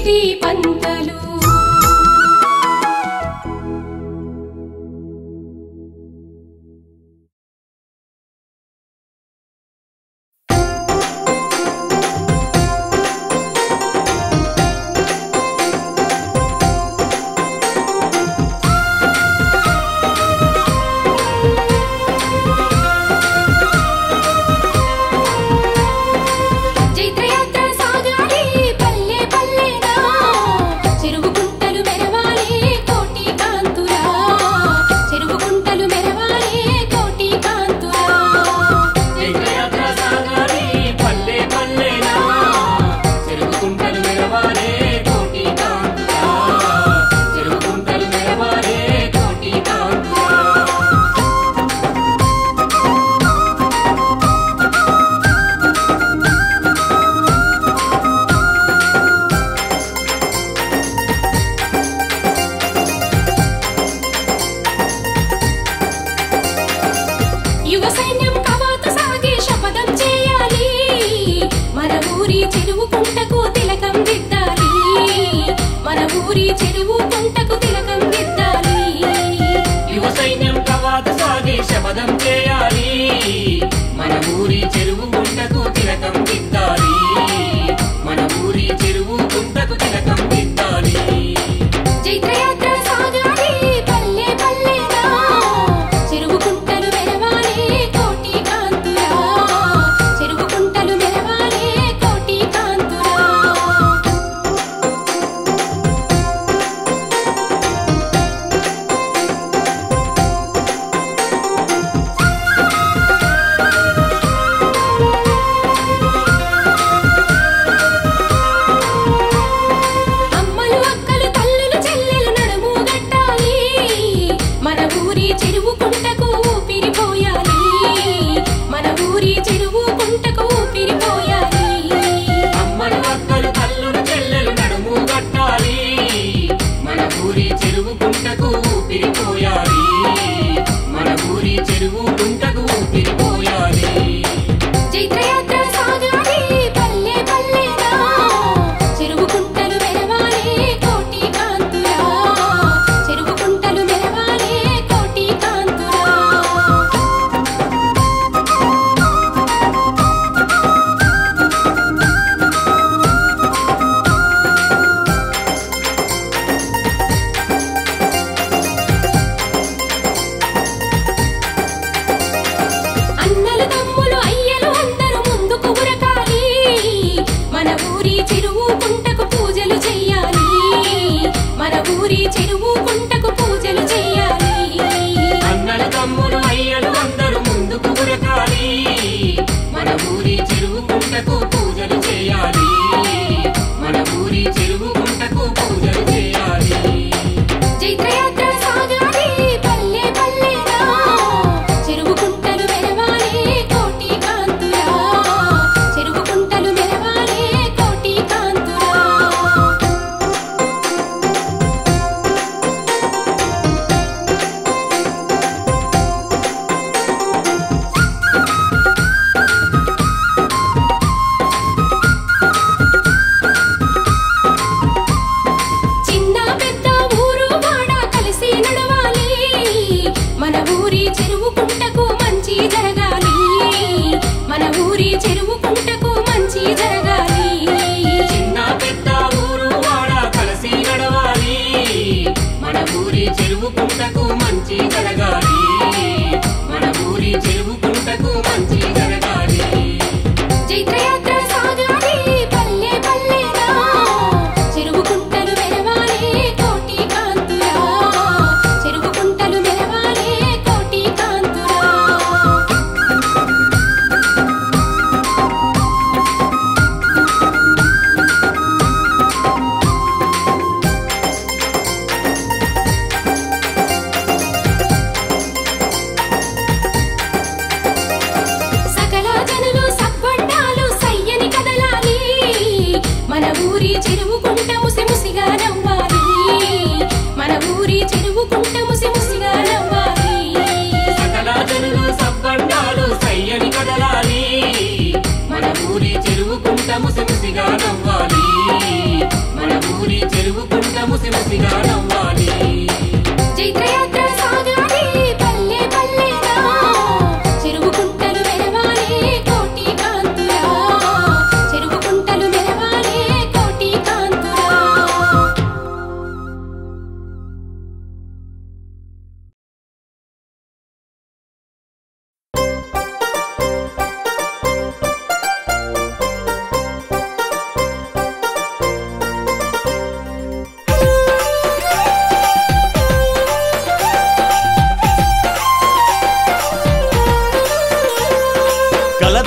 ఏటి పంటలు చైత్రయాత్ర సాగాలి పల్లె పల్లెనా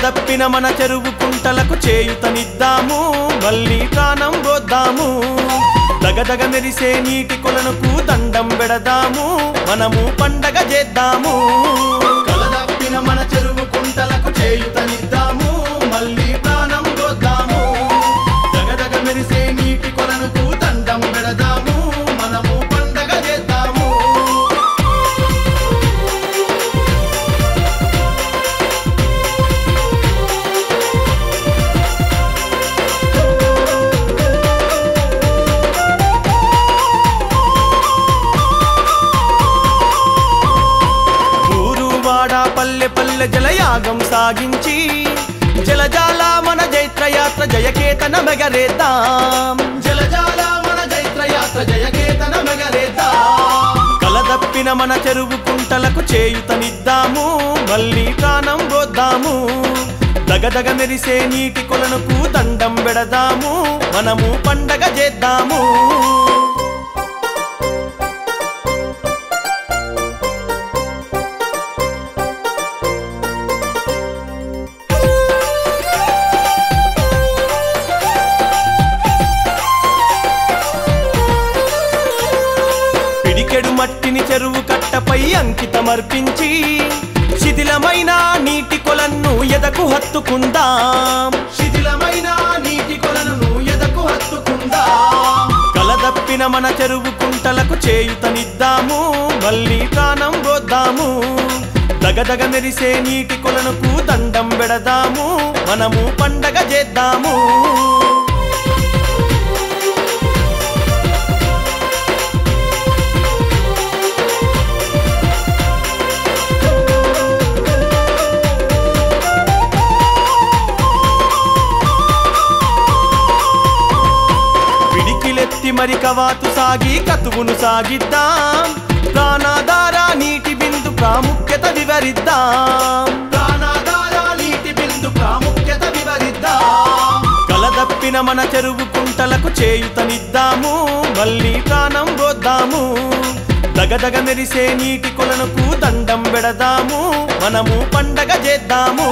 కలదప్పిన మన చెరువు కుంటలకు చేయుతనిద్దాము మళ్ళీ ప్రాణం పోద్దాము దగదగ మెరిసే నీటి కొలనుకు దండం పెడదాము మనము పండగ చేద్దాము కలదప్పిన మన చెరువు కుంటలకు చేయుతనిద్దాము మళ్ళీ ప్రాణం పోద్దాము దగదగ మెరిసే నీటి కొలనుకు దండం పెడదాము మనము పండగ చేద్దాము ఊరు వాడ పల్లె పల్లె జలయాగం సాగించి జలజాల మన జైత్రయాత్ర జయకేతన మెగరేద్దాం జలజాల మన జైత్రయాత్ర జయకేతన మెగరేద్దాం కలదప్పిన మన చెరువు కుంటలకు చేయుతనిద్దాము మళ్ళీ ప్రాణం పోద్దాము దగదగ మెరిసే నీటి కొలనుకు దండం పెడదాము మనము పండగ చేద్దాము పిడికెడు మట్టిని చెరువు కట్టపై అంకితమర్పించి శిథిలమైన నీటి కొలను ఎదకు హత్తుకుందాం శిథిలమైన నీటి కొలను ఎదకు హత్తుకుందాం కలదప్పిన మన చెరువు కుంటలకు చేయుతనిద్దాము మళ్ళీ ప్రాణం పోద్దాము దగదగ మెరిసే నీటి కొలనుకు దండం పెడదాము మనము పండగ చేద్దాము పిడికిలెత్తి మరి కవాతు సాగి కతువును సాగిద్దాం ప్రాణాధార నీటి బిందు ప్రాముఖ్యత వివరిద్దాం ప్రాణాధార నీటి బిందు ప్రాముఖ్యత వివరిద్దాం కలదప్పిన మన చెరువు కుంటలకు చేయుతనిద్దాము మళ్ళీ ప్రాణం పోద్దాము దగదగ మెరిసే నీటి కొలనుకు దండం పెడదాము మనము పండగ చేద్దాము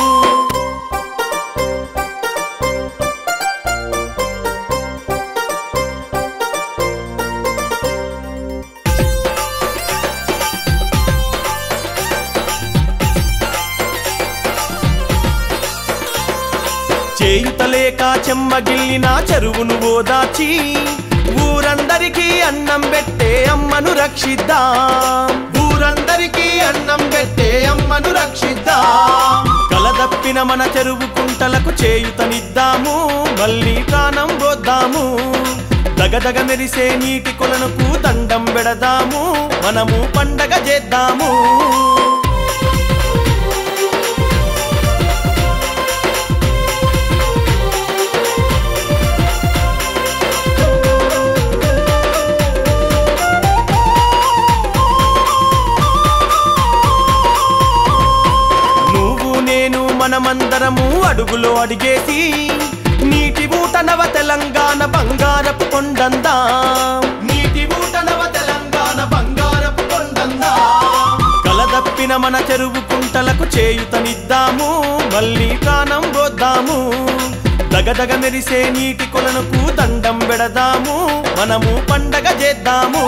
చేయుతలేక చెమ్మగిల్లిన చెరువును ఓదాచి ఊరందరికీ అన్నం పెట్టే అమ్మను రక్షిద్దాం ఊరందరికీ అన్నం పెట్టే అమ్మను రక్షిద్దాం కలదప్పిన మన చెరువు కుంటలకు చేయుతనిద్దాము మళ్ళీ ప్రాణం పోద్దాము దగదగ మెరిసే నీటి కొలనుకు దండం పెడదాము మనము పండగ చేద్దాము నువ్వు నేను మనమందరము అడుగులో అడిగేసి నీటి ఊట నవ తెలంగాణ బంగారపు కొండందా నీటి ఊట నవ తెలంగాణ బంగారపు కొండందా కలదప్పిన మన చెరువు కుంటలకు చేయుతనిద్దాము మళ్ళీ ప్రాణం పోద్దాము దగదగ మెరిసే నీటి కొలనుకు దండం పెడదాము మనము పండగ చేద్దాము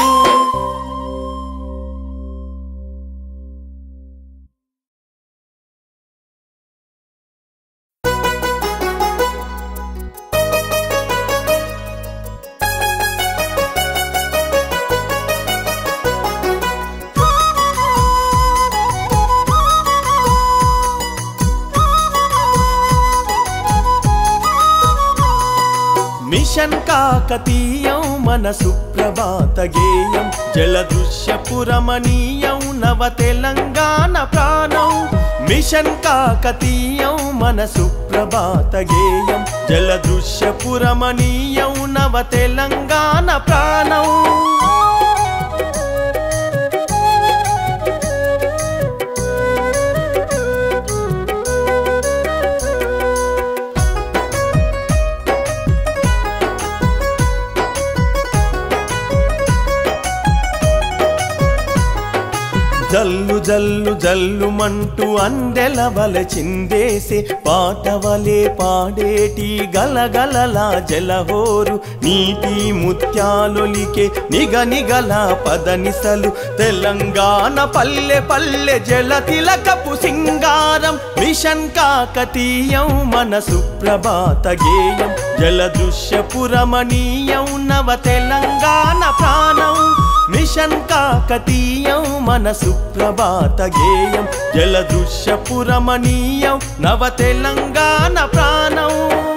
మిషన్ కాకతీయం మన సుప్రభాత గేయం జలదృశ్యపురమణీయం నవ తెలంగాణ ప్రాణం మిషన్ కాకతీయం మన సుప్రభాత గేయం జలదృశ్యపురమణీయం నవ తెలంగాణ ప్రాణం జల్లు జల్లు జల్లుమంటూ అందెలవల చిందేసే పాటవలే పాడేటి గలగలలా జలహోరు నీటి ముత్యాలొలికే నిగ నిగల పదనిసలు తెలంగాణ పల్లె పల్లె జల తిలకపు సింగారం మిషన్ కాకతీయం మన సుప్రభాత గేయం జల దృశ్యపురమణీయం నవ తెలంగాణ ప్రాణం మిషన్ కాకతీయం మన సుప్రభాత గేయం జల దృశ్యపురమణీయం నవ తెలంగాణ ప్రాణం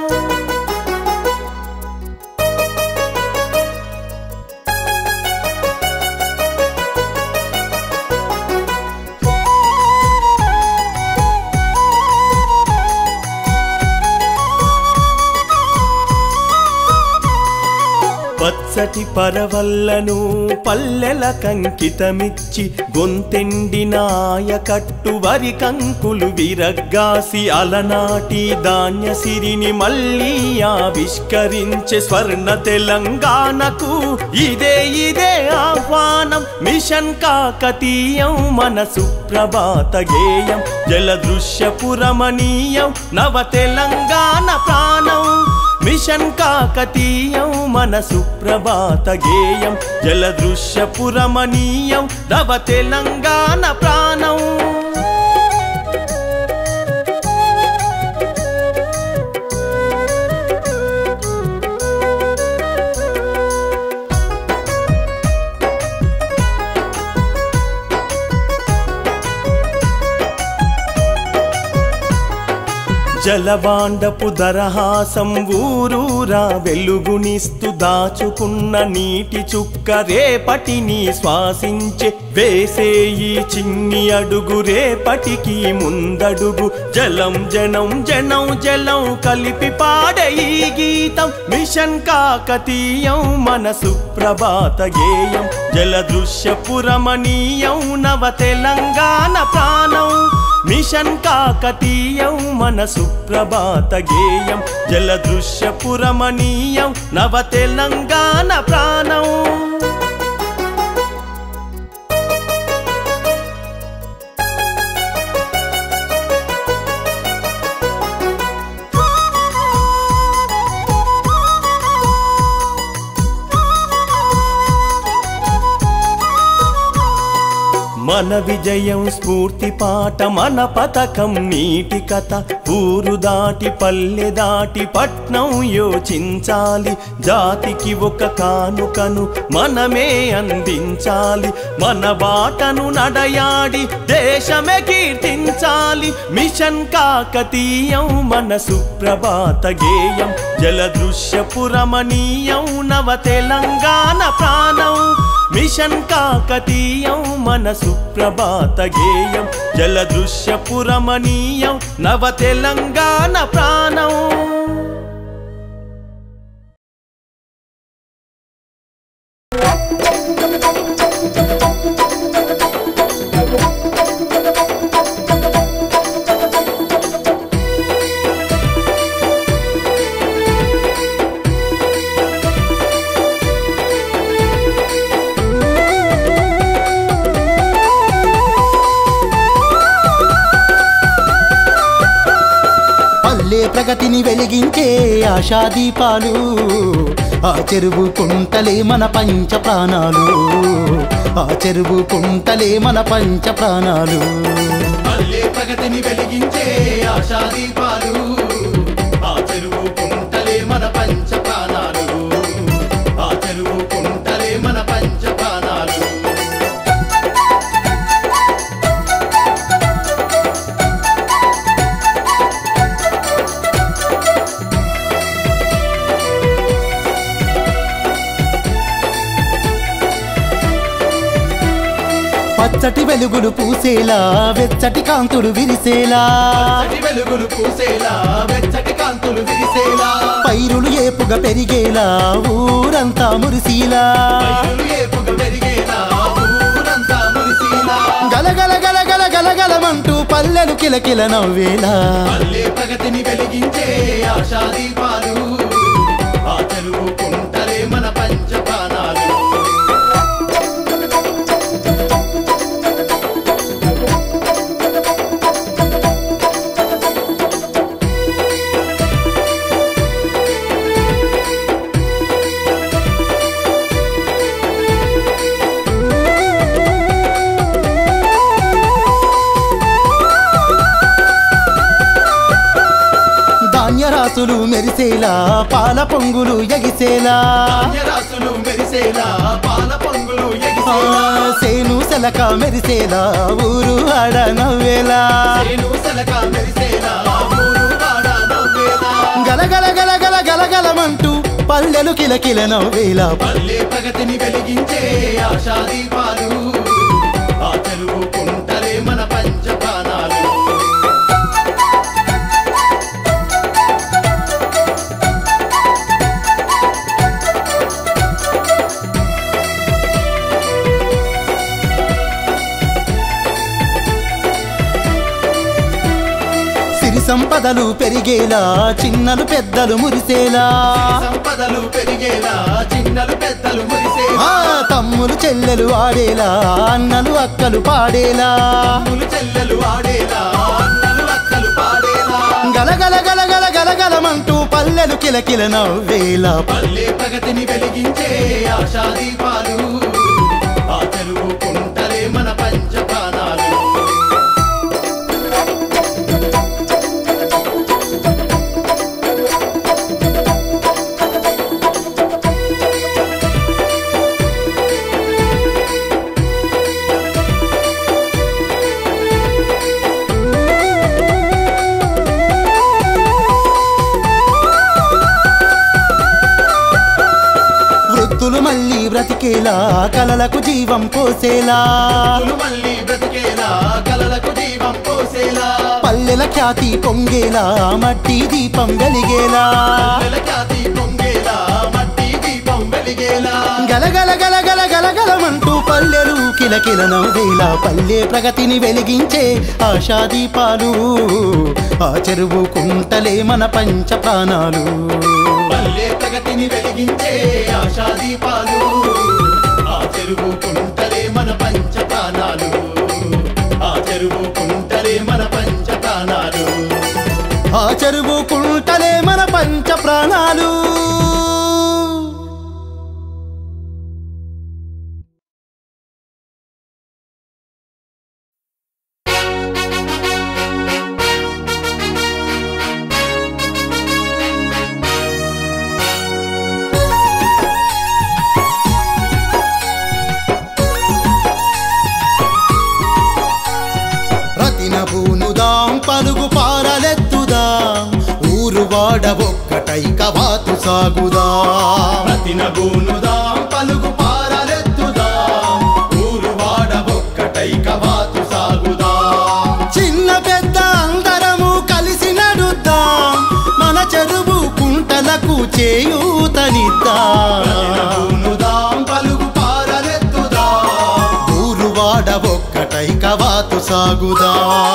పచ్చటి పరవల్లను పల్లెల కంకితమిచ్చి గొంతెండినాయ కట్టు వరి కంకులు విరగ్గాసి అలనాటి ధాన్య సిరిని మళ్ళీ ఆవిష్కరించే స్వర్ణ తెలంగాణకు ఇదే ఇదే ఆహ్వానం మిషన్ కాకతీయం మన సుప్రభాత గేయం జల దృశ్యపురమణీయం నవ తెలంగాణ ప్రాణం మిషన్ కాకతీయం మన సుప్రభాత గేయం జల దృశ్యపురమణీయం నవ తెలంగాణ ప్రాణం జలబాండపు దరహాసం ఊరూరా వెలుగునిస్తూ దాచుకున్న నీటి చుక్క రేపటిని శ్వాసించే వేసే ఈ చిన్ని అడుగు రేపటికి ముందడుగు జలం జనం జనం జలం కలిపి పాడే ఈ గీతం మిషన్ కాకతీయం మన సుప్రభాత గేయం జల దృశ్యపురమణీయం నవ తెలంగాణ ప్రాణం మిషన్ కాకతీయం మన సుప్రభాత గేయం జల దృశ్యపురమణీయం నవ తెలంగాణ ప్రాణం మన విజయం స్ఫూర్తి పాట మన పథకం నీటి కథ ఊరు దాటి పల్లె దాటి పట్నం యోచించాలి జాతికి ఒక కానుకను మనమే అందించాలి మన బాటను నడయాడి దేశమే కీర్తించాలి మిషన్ కాకతీయం మన సుప్రభాత గేయం జల దృశ్యపురమణీయం నవ తెలంగాణ ప్రాణం మిషన్ కాకతీయం మన సుప్రభాత గేయం జల దృశ్యపురమణీయం నవ తెలంగాణ ప్రాణం పల్లె ప్రగతిని వెలిగించే ఆశా దీపాలు ఆ చెరువు కుంటలే మన పంచ ప్రాణాలు ఆ చెరువు కుంటలే మన పంచ ప్రాణాలు పల్లె ప్రగతిని వెలిగించే ఆశా దీపాలు ఆ చెరువు కుంటలే మన పంచ ప్రాణాలు ఆ చెరువు కుంటలే మన పంచ ప్రాణాలు పచ్చటి వెలుగులు పూసేలా వెచ్చటి కాంతులు విరిసేలా పచ్చటి వెలుగులు పూసేలా వెచ్చటి కాంతులు విరిసేలా పైరులు ఏపుగా పెరిగేలా ఊరంతా మురిసీలా పైరులు ఏపుగా పెరిగేలా ఊరంతా మురిసేలా గలగల గలగల గలగలమంటూ పల్లెలు కిలకిల నవ్వేలా పల్లె ప్రగతిని వెలిగించే ఆశా దీపాలు ఆ చెరువు కుంటలే మన పంచ ప్రాణాలు ధాన్యరాసులు మెరిసేలా పాల పొంగులు ఎగిసేలా ధాన్యరాసులు మెరిసేలా పాల పొంగులు ఆ, ఎగిసేలా సేను సెలక మెరిసేలా ఊరు ఆడ నవ్వేలా నేను సలక మెరిసేలా ఊరు వాడ నవ్వేలా గలగల గలగల గలగలమంటూ పల్లెలు కిలకిల నవ్వేలా పల్లె ప్రగతిని వెలిగించే ఆశా దీపాలు ఆ తెలుగు కుంటలే మన పంచప్రాణాలు సిరి సంపదలు పెరిగేలా చిన్నలు పెద్దలు మురిసేలా సంపదలు పెరిగేలా చిన్నలు పెద్దలు మురిసేలా ఆ తమ్ములు చెల్లెలు ఆడేలా అన్నలు అక్కలు పాడేలా తమ్ములు చెల్లెలు ఆడేలా అన్నలు అక్కలు పాడేలా గలగల గలగల గలగలమంటూ పల్లెలు కిలకిల నవ్వేలా పల్లె ప్రగతిని వెలిగించే ఆశా దీపాలు ఆ తెలుగు కుంటలే మన పంచప్రాణాలు వృత్తులు మళ్ళీ బ్రతికేలా కలలకు జీవం పోసేలా పూలు మళ్ళీ బ్రతికేలా కలలకు జీవం పోసేలా పల్లెల ఖ్యాతి పొంగేలా మట్టి దీపం వెలిగేలా పల్లెల ఖ్యాతి పొంగేలా మట్టి దీపం వెలిగేలా గలగల గలగల గలగలమంటూ పల్లెలు కిలకిల నవ్వేలా పల్లె ప్రగతిని వెలిగించే ఆశా దీపాలు ఆ చెరువు కుంటలే మన పంచ ప్రాణాలు పల్లె ప్రగతిని వెలిగించే ఆశా దీపాలు ఆ చెరువు కుంటలే మన పంచ ప్రాణాలు ఆ చెరువు కుంటలే మన పంచ ప్రాణాలు ఆ చెరువు కుంటలే మన పంచ ప్రాణాలు రతిన పూనుదాం పలుగు పారలెత్తుదాం ఊరు వాడ ఒక్కటై కవాతు సాగుదాం ప్రతిన గూనుదాం పలుగు పారలెత్తుదాం ఊరు వాడ ఒక్కటై కవాతు సాగుదాం చిన్న పెద్ద అందరము కలిసి నడుద్దాం మన చెరువు కుంటలకు చేయూతనిద్దాం గూనుదాం పలుగు పారలెత్తుదాం ఊరు వాడ ఒక్కటై కవాతు సాగుదా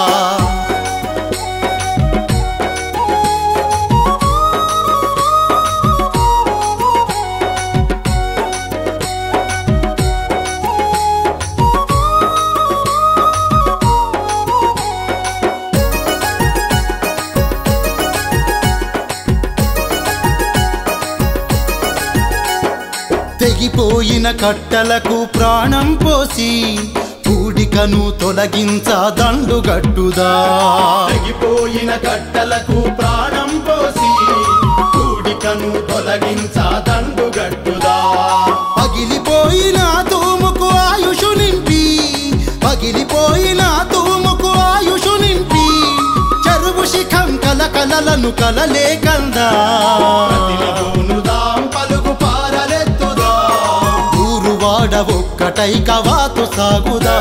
తెగిపోయిన కట్టలకు ప్రాణం పోసి పూడికను తొలగించ దండుగట్టుదా తగిపోయిన గట్టలకు ప్రాణం పోసి కూడికను తొలగించ దండుగట్టుదా పగిలిపోయిన తూముకు ఆయుషు నింపి పగిలిపోయిన తూముకు ఆయుషు నింపి చెరువు శిఖం కల కలలను కలలే కందా గూనుదాం పలుగు పారలెత్తుదాం ఊరు వాడ ఒక్కటై కవాతు సాగుదా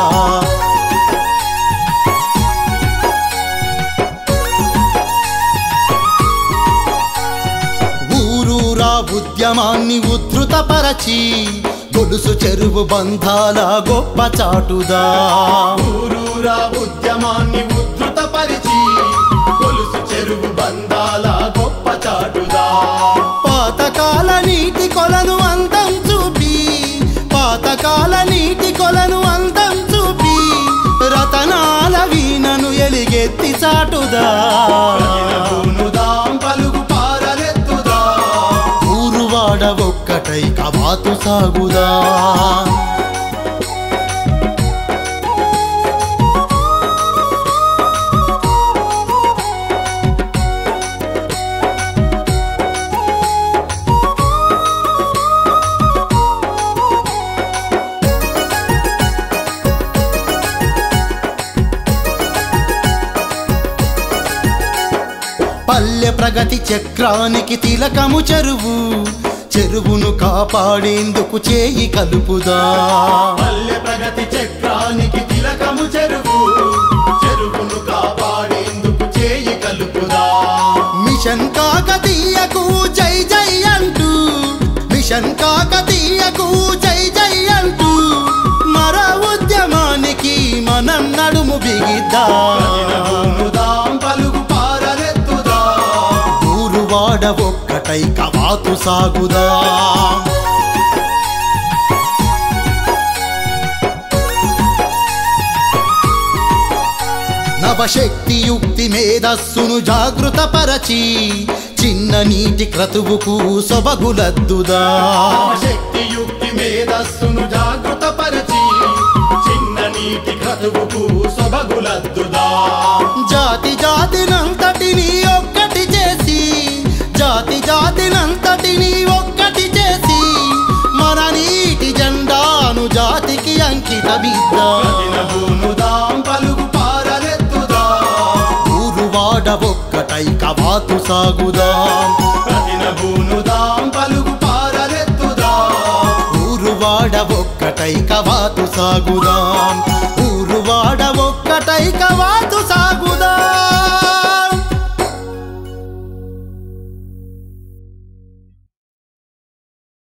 ఊరూరా ఉద్యమాన్ని ఉద్ధృతపరచి గొలుసు చెరువు బంధాల గొప్ప చాటుదా ఊరూరా ఉద్యమాన్ని ఉద్ధృతపరిచి గొలుసు చెరువు బంధాల గొప్ప చాటుదా పాతకాల నీటి కొలను అందం చూపి పాతకాల నీటి కొలను అందం చూపి రతనాల వీణను ఎలిగెత్తి చాటుదా గూనుదాం పలుగు పారలెత్తుదాం ఊరువాడ ఒక్కటై కవాతు సాగుదా ప్రగతి చక్రానికి తిలకము చెరువు చెరువును కాపాడేందుకు చేయి కలుపుదా పల్లె ప్రగతి చక్రానికి తిలకము చెరువు చెరువును కాపాడేందుకు చేయి కలుపుదా మిషన్ కాకతీయకు జై జై అంటూ మిషన్ కాకతీయకు జై జై అంటూ మర ఉద్యమానికి మనం నడుము బిగిద్దా దినముదాం పలుగు పారలెత్తుదా ఊరువాడ ఒక్కటై కవాతు సాగుదా నవశక్తి యుక్తి మేధస్సును జాగృత పరచి చిన్న నీటి క్రతువుకు సొబగులద్దుదా శక్తి యుక్తి మేధస్సును జాగృత పరిచి చిన్న నీటి క్రతువుకు సొబగులద్దుదా జాతి జాతినంతటిని ఒక్కటి చేసి జాతి జాతినంతటిని ఒక్కటి చేసి మన నీటి జెండాను జాతికి అంకితమిద్దా దినముదాం పలుగు పారలెత్తుదా ఊరువాడ ఒక్కటై కవాతు సాగుదా ప్రతినబూనుదాం పలుగు పారలెత్తుదా ఊరువాడ ఒక్కటై కవాతు సాగుదా ఊరువాడ ఒక్కటై కవాతు సాగుదా